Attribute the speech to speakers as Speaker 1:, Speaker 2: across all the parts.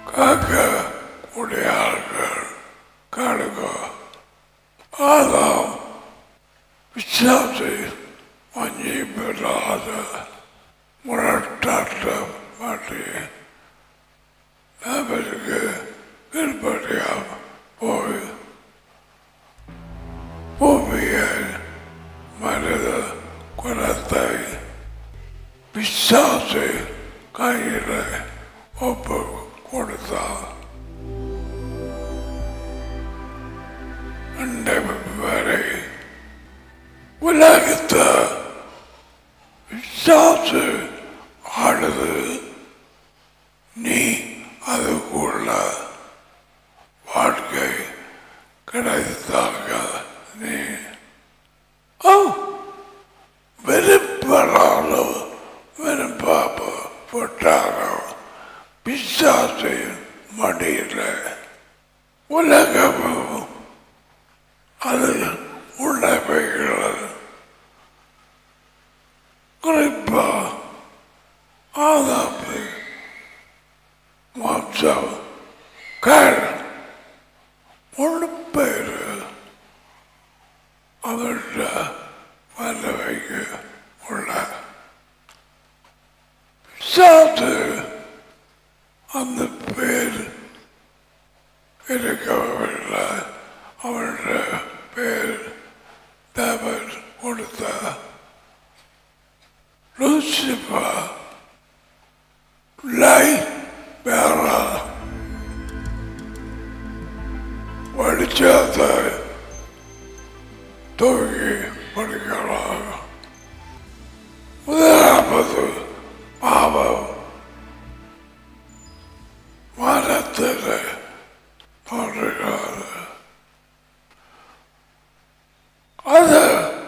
Speaker 1: காக்க உடையார்கள் காடுக ஆதாம் விசாசை மஞ்சி பெறாத முரட்டாட்ட மாட்டி அவருக்கு கீழ்படியாக போய் பூமியை மனித குலத்தை பிசாசை கையில் ஒப்பு கொடுத்தார் அண்டை வரை உலகத்தை பிசாசு ஆடுது நீ அதுக்குள்ள வாழ்க்கை கிடைத்தாக நீ ஓ வெறுப்பறாலோ வெறுப்பாப்போ போட்டாரோ பிசாசு மடியில் உலகமும் அது உள்ளவைகள் குறிப்பா ஆதாப்பு மாம்சம் கல் மூணு பேர் அவருடைய வல்லவைக்கு உள்ள சாத்து அந்த பேர் இருக்கவில்லை அவருடைய பேர் தேவன் கொடுத்த லூசிபா லை பேரா படிச்சதை தூக்கி படிக்கலாம் முதலாவது பாவம் மரத்தில் தோன்றுகிறது அது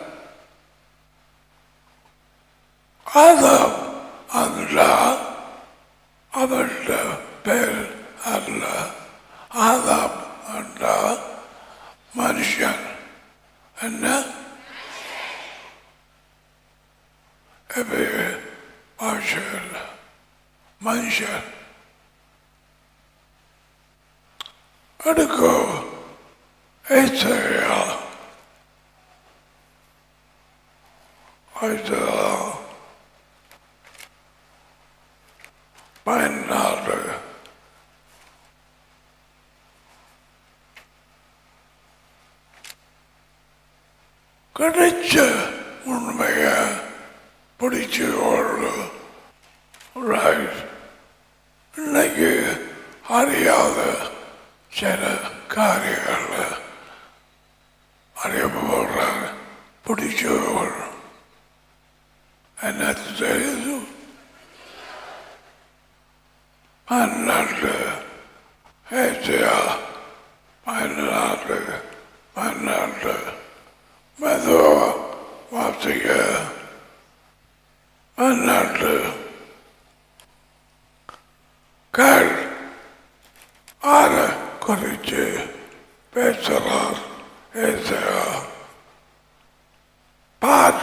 Speaker 1: ஆதாம் அல்ல அவருடைய பேர் அல்ல ஆதாம் என்றால் மனுஷன் என்ன எப்பயே மனுஷன் மனுஷன் எடுக்கோ ஏசையா ஐசையா பதினாறு கிடைச்ச உண்மைய பிடிச்சு கொள்ளு ரைட் இன்னைக்கு அறியாத சில காரியங்கள் அறிய போடுறாங்க பிடிச்சு கொள்ளு என்ன செய்யுது பன்னெண்டு ஏசியா பன்னெண்டு பன்னெண்டு மெதுவா வாசிக்க பன்னெண்டு கல் ஆற குறித்து பேசுகிறார் ஏசியா பார்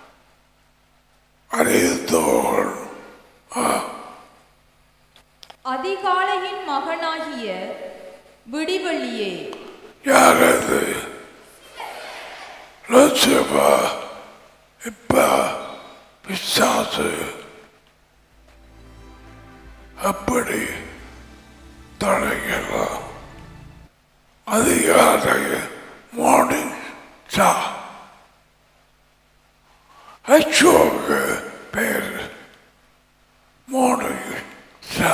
Speaker 1: அறிந்தோள்
Speaker 2: அதிகாலையின் மகனாகிய விடிவெள்ளியே
Speaker 1: யாரது லட்சுமா இப்ப பிசாசு அப்படி தொடங்கலாம் அதிகாலை மார்னிங் சா அச்சோக்கு பேர் மார்னிங் சா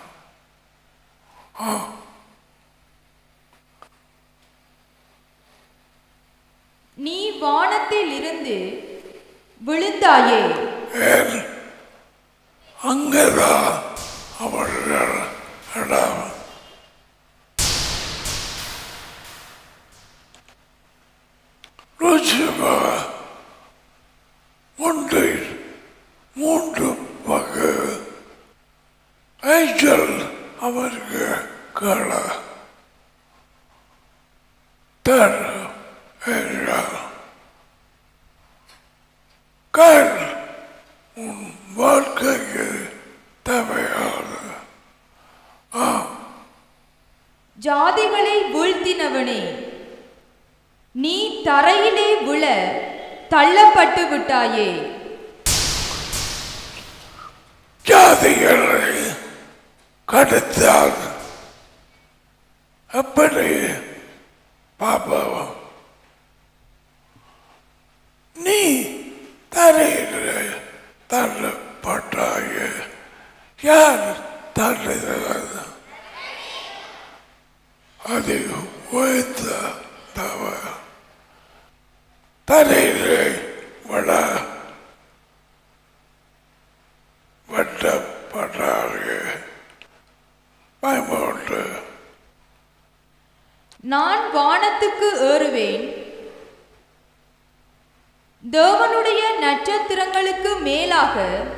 Speaker 2: நீ வானத்தில் இருந்து விழுந்தாயே
Speaker 1: ஏன் அங்கதான் அவர்கள் இடம் ருசிமா ஒன்றில் மூன்று பங்கு ஏஞ்சல் அவருக்கு கீழ தன் என்றார் கண் உன் வாழ்க்கைக்கு தேவையான ஆ
Speaker 2: ஜாதிகளை வீழ்த்தினவனே நீ தரையிலே விழ தள்ளப்பட்டு விட்டாயே
Speaker 1: ஜாதிகளை கடத்தால் எப்படி பாப்போம் நீ தரையில் தள்ளப்பட்டாய யார் தள்ளுகிறது அது உயர்த்த தவறு தரையிலே விட வெட்டப்பட்டார்கள் பயன்பட்டு
Speaker 2: நான் வானத்துக்கு ஏறுவேன் தேவனுடைய நட்சத்திரங்களுக்கு மேலாக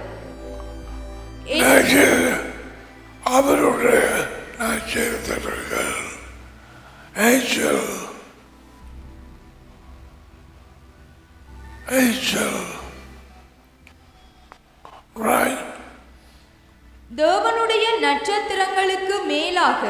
Speaker 2: என்
Speaker 1: நட்சத்திர அவருடைய நட்சத்திரங்கள் ஏஞ்சல் ஏஞ்சல் ரைட்
Speaker 2: தேவனுடைய நட்சத்திரங்களுக்கு மேலாக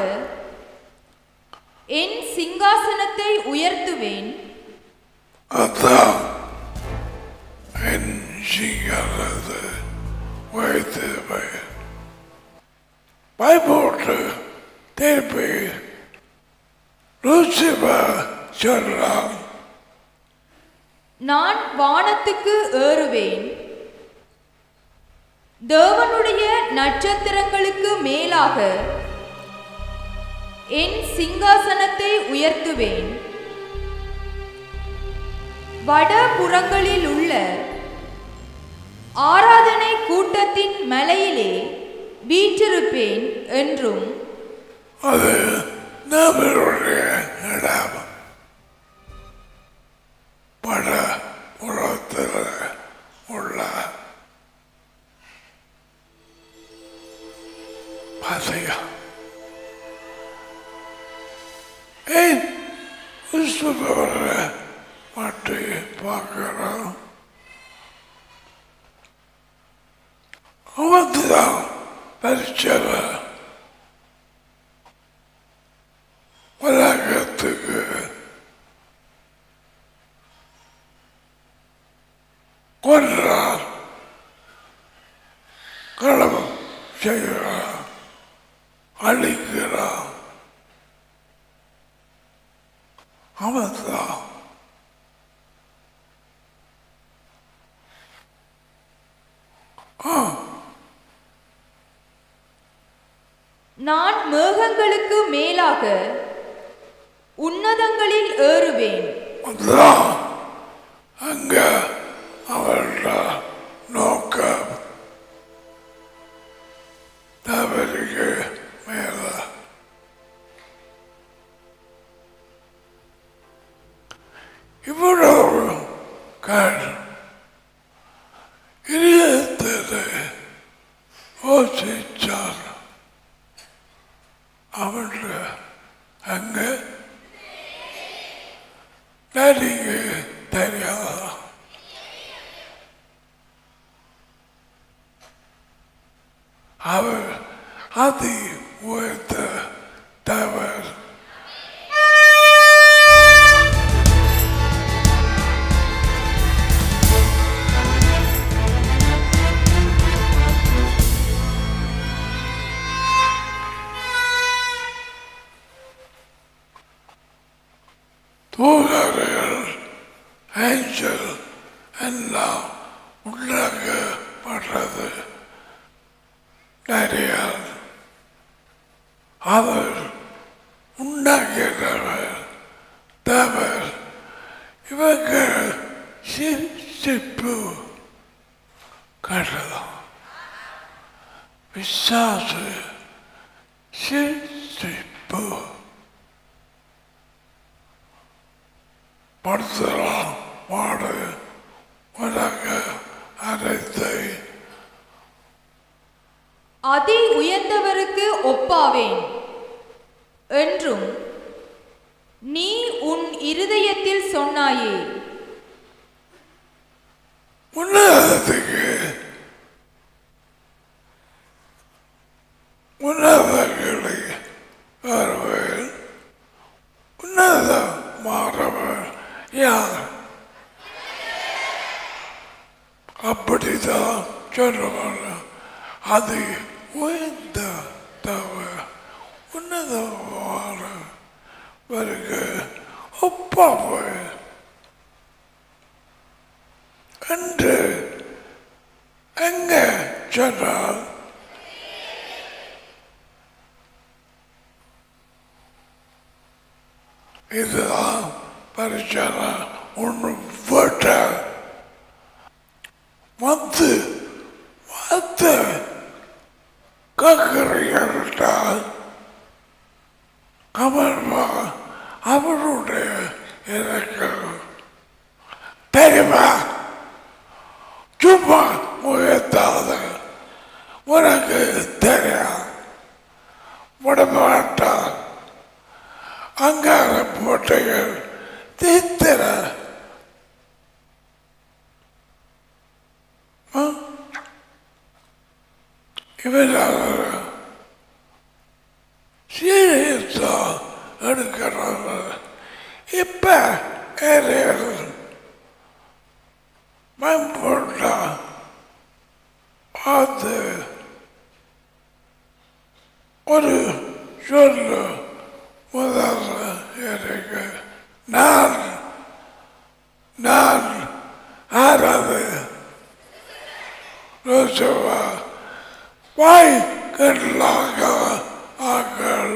Speaker 2: என் சிங்காசனத்தை உயர்த்துவேன்
Speaker 1: அதான் என் செய்கிறது வைத்தவை பயப்போட்டு திருப்பி லூசிபர் சொல்லலாம்
Speaker 2: நான் வானத்துக்கு ஏறுவேன் தேவனுடைய நட்சத்திரங்களுக்கு மேலாக என் சிங்காசனத்தை உயர்த்துவேன் வடபுறங்களில் உள்ள ஆராதனை கூட்டத்தின் மலையிலே வீற்றிருப்பேன் என்றும்
Speaker 1: அது நம்மளுடைய இடம் பட புறத்தில் உள்ள பாதையா ஏன் விசுவர மாட்டி பார்க்கிறோம் அவன் தான் பரிச்சவன் உலகத்துக்கு கொன்றார் களவு செய்கிறார் அழிக்கிறார் அவன்தான்
Speaker 2: நான் மேகங்களுக்கு மேலாக உன்னதங்களில் ஏறுவேன்
Speaker 1: அதான் அங்க அவர்கள நோக்கம் தவறுக்கு மேல இவ்வளவு கண் இதயத்தில் யோசிச்சார் அவர்கள் அங்கே நடிகை தெரியாதா அவர் அதி உயர்த்த தவர் தூதர்கள் ஏஞ்சல் எல்லாம் உண்டாக்கப்பட்டது நிறைய அவர் உண்டாக்கிறவர் தவர் இவங்க சிரிப்பு கட்டலாம் விசாசு சிரிப்பு படுத்தலாம் பாடு உலக அனைத்தை
Speaker 2: அதி உயர்ந்தவருக்கு ஒப்பாவேன் என்றும் நீ உன் இருதயத்தில் சொன்னாயே
Speaker 1: உன்னதத்துக்கு உன்னதங்களை வருவேன் அது உயர்ந்த தவ உன்னதமான வருக ஒப்பாவை என்று எங்க சொன்னால் இதுதான் பரிசன ஒன்றும் போட்ட வந்து வந்து கக்கறியால் அமர்வா அவருடைய எனக்கு தெரியுமா சும்மா உயர்த்தாத உனக்கு தெரியும் விடமாட்டான் அங்கார போட்டைகள் தீத்திர இவரால் சீரியஸா எடுக்கிறாங்க இப்ப ஏரியால் மேம்பட்டா அது ஒரு சொல்லு முதல்ல எனக்கு நான் நான் ஆறாது ரோசவா வாய் கல்லாக ஆக்கள்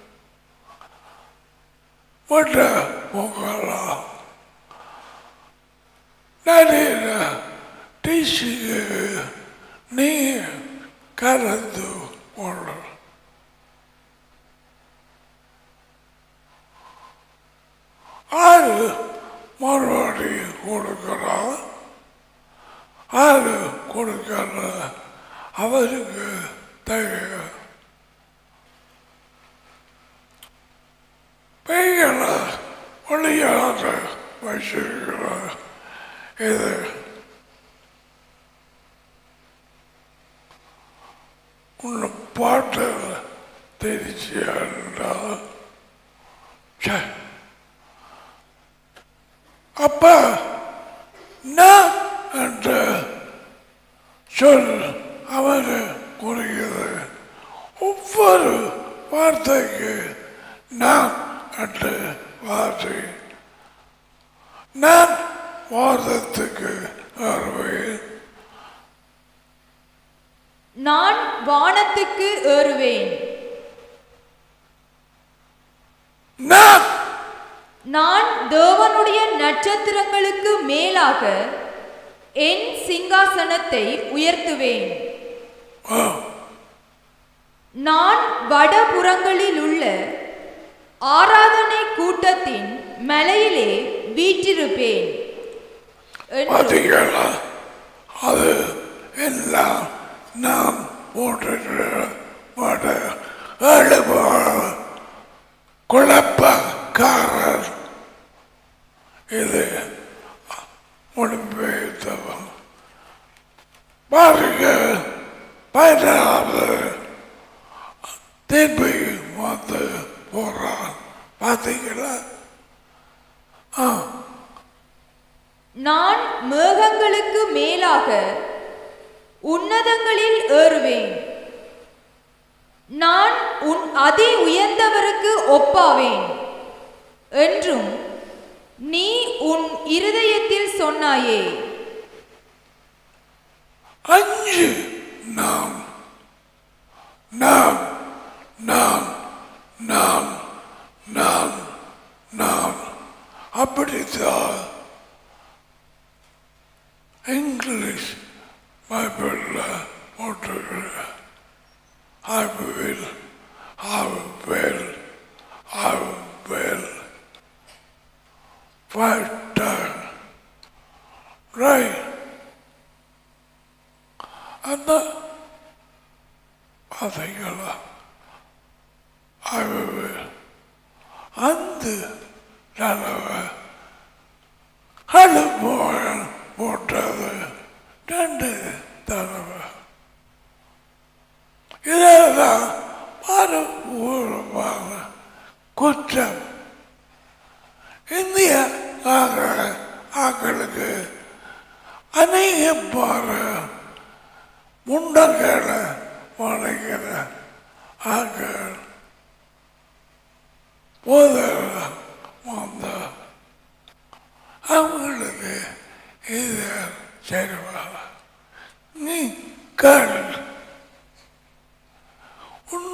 Speaker 1: முட்ட முகலா நடின டிசிக்கு நீ கலந்து கொள்ள ஆறு மறுபடி கொடுக்கிறான் ஆறு கொடுக்கிற அவருக்கு தகுந்த பெய்களை ஒளியாக வச்சிருக்கிற இது உன்னை பாட்டு தெரிச்சியா சே அப்ப நான் என்ற சொல் அவரு குறிக்கிறது ஒவ்வொரு வார்த்தைக்கு நான் என்று வார்த்தை நான் வாதத்துக்கு வருவேன்
Speaker 2: நான் வானத்துக்கு ஏறுவேன்
Speaker 1: நான்
Speaker 2: நான் தேவனுடைய நட்சத்திரங்களுக்கு மேலாக என் சிங்காசனத்தை உயர்த்துவேன்
Speaker 1: ஆ,
Speaker 2: நான் வடபுறங்களில் உள்ள ஆராதனை கூட்டத்தின் மலையிலே வீற்றிருப்பேன் என்றும்
Speaker 1: பார்த்தீங்களா அது எல்லாம் நாம் போட்டுட்டு மாட்ட குழப்பக்காரர் இது மொழிபெயர்த்தவன் பாருங்க பதினாறு திருப்பி வந்து போறான் பார்த்தீங்களா ஆ
Speaker 2: நான் மேகங்களுக்கு மேலாக உன்னதங்களில் ஏறுவேன் நான் உன் அதி உயர்ந்தவருக்கு ஒப்பாவேன் என்றும் நீ உன் இருதயத்தில் சொன்னாயே
Speaker 1: அஞ்சு நாம் நாம் நாம் நாம் நாம் நாம் அப்படித்தான் இங்கிலீஷ் பைபிளில் போட்டிருக்கிற I will, I will, I will. Five times. Right. அந்த பார்த்தீங்களா அது அந்த தடவை அனுபவம் போட்டது ரெண்டு தடவை இதெல்லாம் மறுபூர்வமான குற்றம் இந்திய ஆக்கள் ஆக்களுக்கு அநேக பாரு முண்டங்களை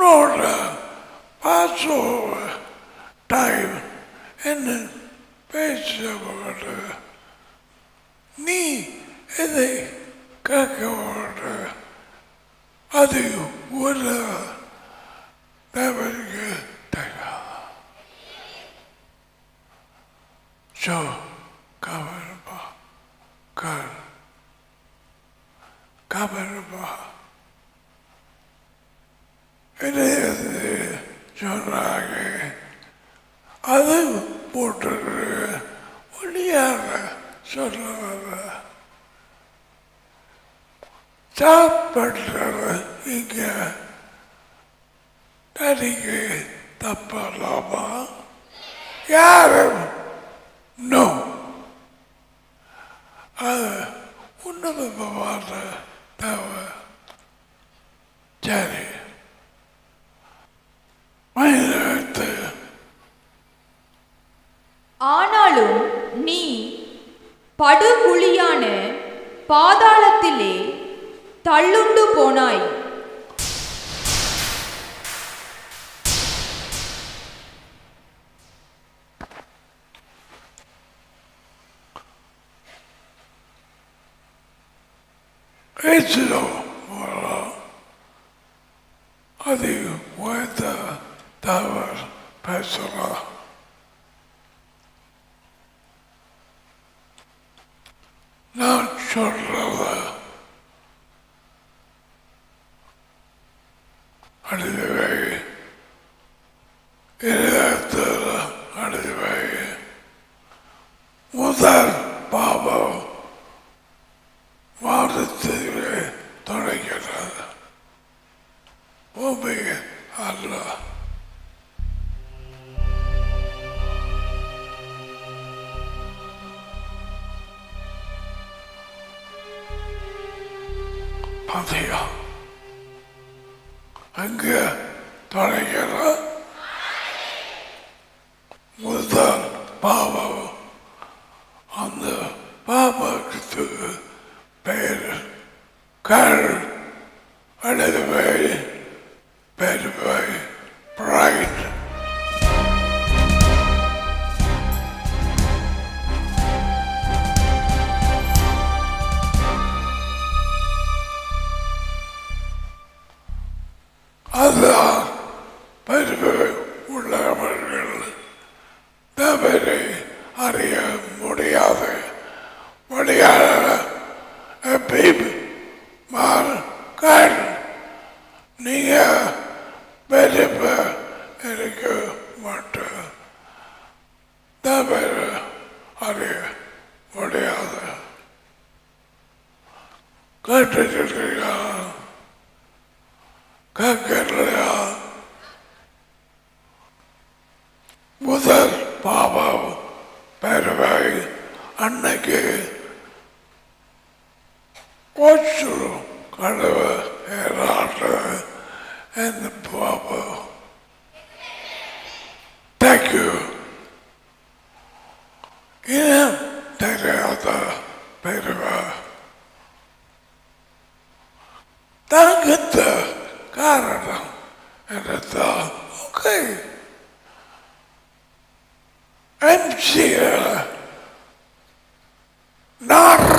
Speaker 1: உன்னோட பாசோவர் டைம் என்ன பேசப்பட்ட நீ எதை கேட்க வேண்டும் அது ஒரு தேவனுக்கு தெரியாது ஸோ கவனமா கர் கவனமா இதை சொன்னாங்க அது போட்டு ஒளியாக சொல்லுவாங்க சாப்பிட்றது இங்கே தனிக்கு தப்பலாமா யாரும் நோ அது உன்னதமான தேவை சரி மனிதத்தை
Speaker 2: ஆனாலும் நீ படுகுழியான பாதாளத்திலே தள்ளுண்டு போனாய்
Speaker 1: பேசுதோ அது உயர்ந்த தவறு பேசலாம் நான் சொல்றத அழுதுவை இதயத்தில் அழுதுவை முதல் பாவம் வாரத்திலே தொடங்கிறது பூமி அல்ல பாத்தியா அங்க தொடங்கிற முதல் பாவம் அந்த பாவத்துக்கு பேர் கல் அழுதுவை பெருமை பிரைட் அதுதான் பெருமை உள்ளவர்கள் தவறை அறிய முடியாது முடியாத பேபி மாறு நீங்க பெருப்ப இருக்க மாட்டேன் தவற அறிய முடியாது கேட்டுருக்கியா கேட்கலையா முதல் பாவம் பெருமை அன்னைக்கு கொச்சு கடவு ஏறாட்டு இந்த பாவம் தேங்க்யூ இனம் தெரியாத பெருமை தங்கத்த காரணம் என்னதான் ஓகே எம்சியில் நாடுற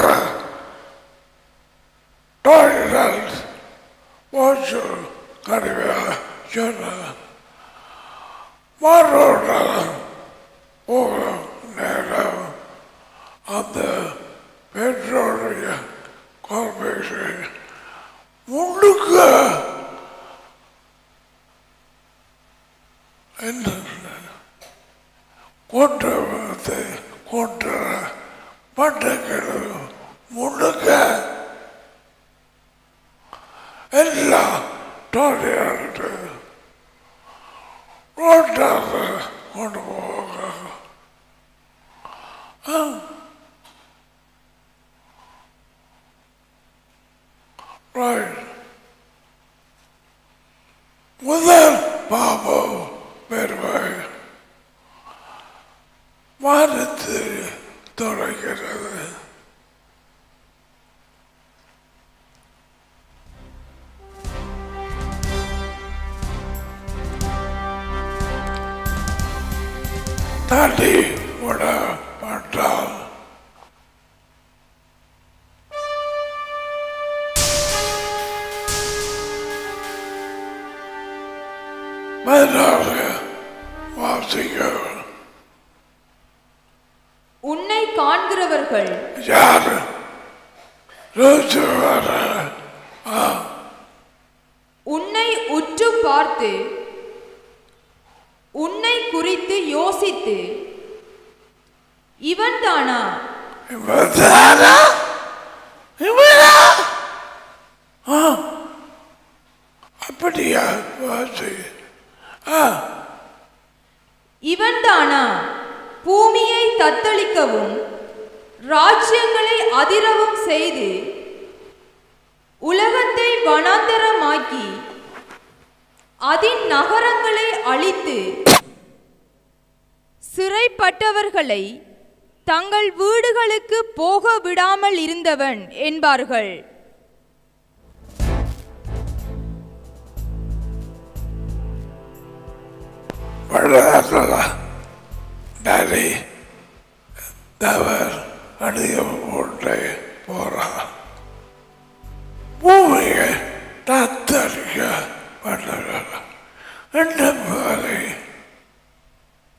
Speaker 1: டாய்லெட் வாட்சு கருவியா சொன்ன மரோட போக நேரம் அந்த பெட்ரோலிய கார்பரேஷன் முழுக்க என்ன கொன்றவத்தை கொன்ற பட்டங்கள் முழுக்க எல்லாம் தோழியாட்டு ரோட்டாக கொண்டு போவாங்க ஆ. Right. முதல் பாபம் பெருமை வானத்து தொடங்கிறது தள்ளி விட மாட்டான் பதினாறு வாசிக்க
Speaker 2: உன்னை காண்கிறவர்கள்
Speaker 1: யார் ரோசுவார
Speaker 2: உன்னை உற்று பார்த்து உன்னை குறித்து யோசித்து இவன்தானா
Speaker 1: இவதானா இவனா ஆ அப்படியா வாசி ஆ
Speaker 2: இவன்தானா பூமியை தத்தளிக்கவும் ராஜ்யங்களை அதிரவும் செய்து உலகத்தை வனாந்தரமாக்கி அதின் நகரங்களை அழித்து சிறைப்பட்டவர்களை தங்கள் வீடுகளுக்கு போக விடாமல் இருந்தவன் என்பார்கள்
Speaker 1: வளரல டாடி தவர் அடிய போட்டு போறான் பூமியை தத்தரிக்க பண்ணல என்ன மாதிரி